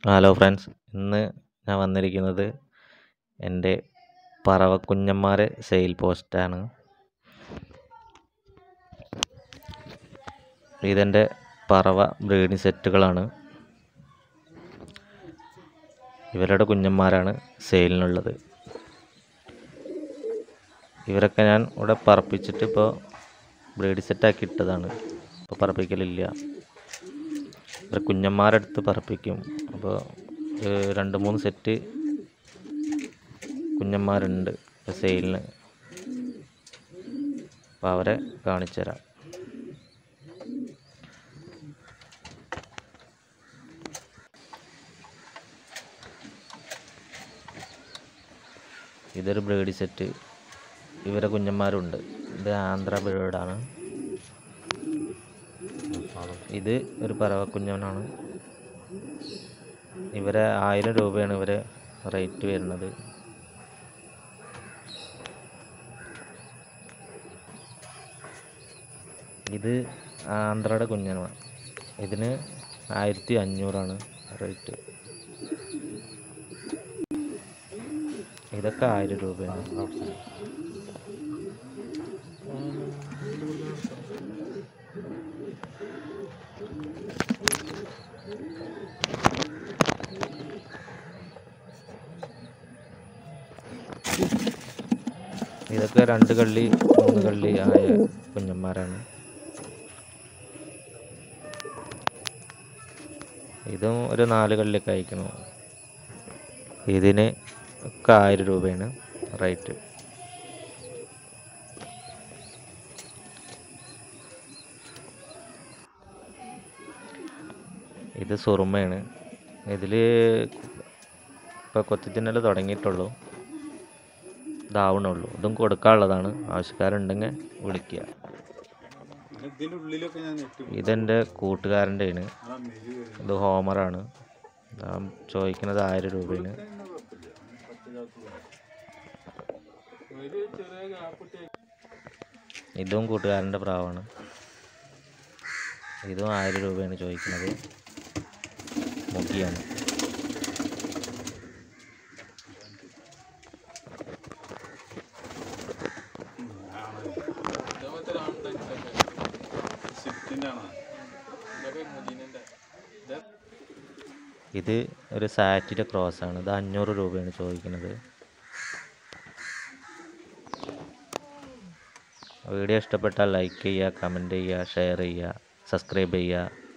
hello friends ഇന്ന് ഞാൻ വന്നിരിക്കുന്നത് എൻ്റെ പറവക്കുഞ്ഞന്മാരെ സെയിൽ പോസ്റ്റാണ് ഇതെൻ്റെ പറവ ബ്രീഡിംഗ് സെറ്റുകളാണ് ഇവരുടെ കുഞ്ഞന്മാരാണ് സെയിലിനുള്ളത് ഇവരൊക്കെ ഞാൻ ഇവിടെ പറപ്പിച്ചിട്ട് ഇപ്പോൾ ബ്രീഡ് സെറ്റാക്കി ഇട്ടതാണ് ഇപ്പോൾ പറപ്പിക്കലില്ല ഇവർ കുഞ്ഞന്മാരെടുത്ത് പറപ്പിക്കും അപ്പോൾ ഒരു രണ്ട് മൂന്ന് സെറ്റ് കുഞ്ഞന്മാരുണ്ട് സെയിലിന് അപ്പോൾ അവരെ കാണിച്ചു തരാം ഇതൊരു ബ്രീഡ് സെറ്റ് ഇവരെ കുഞ്ഞന്മാരുണ്ട് ഇത് ആന്ധ്ര ബ്രീഡാണ് ഇത് ഒരു പറവക്കുഞ്ഞനാണ് ഇവരെ ആയിരം രൂപയാണ് ഇവരെ റേറ്റ് വരുന്നത് ഇത് ആന്ധ്രയുടെ കുഞ്ഞനാണ് ഇതിന് ആയിരത്തി അഞ്ഞൂറാണ് റേറ്റ് ഇതൊക്കെ ആയിരം രൂപയാണ് ഇതൊക്കെ രണ്ട് കള്ളി മൂന്ന് കള്ളി ആയ കുഞ്ഞന്മാരാണ് ഇതും ഒരു നാല് കള്ളിയൊക്കെ അയക്കണം ഇതിന് ഒക്കെ ആയിരം രൂപയാണ് റേറ്റ് ഇത് സുറുമയാണ് ഇതിൽ ഇപ്പോൾ കൊത്തിത്തിന്നൽ തുടങ്ങിയിട്ടുള്ളൂ ഇതാവണുള്ളൂ ഇതും കൊടുക്കാനുള്ളതാണ് ആവശ്യക്കാരുണ്ടെങ്കിൽ വിളിക്കുക ഇതിന്റെ ഉള്ളിലൊക്കെ ഞാൻ നെറ്റ് ഇതെൻ്റെ കൂട്ടുകാരൻ്റെയാണ് ഇത് ഹോമറാണ് ഞാൻ ചോദിക്കുന്നത് ആയിരം രൂപയാണ് ഇതും കൂട്ടുകാരൻ്റെ പ്രാവാണ് ഇതും ആയിരം രൂപയാണ് ചോദിക്കുന്നത് മുഖിയാണ് ഷിഫ്റ്റിന്റെ ആണ് ഇത് ഒരു സാറ്റിൻ്റെ ക്രോസ് ആണ് ഇത് അഞ്ഞൂറ് രൂപയാണ് ചോദിക്കുന്നത് വീഡിയോ ഇഷ്ടപ്പെട്ടാൽ ലൈക്ക് ചെയ്യുക കമൻറ്റ് ചെയ്യുക ഷെയർ ചെയ്യുക സബ്സ്ക്രൈബ് ചെയ്യുക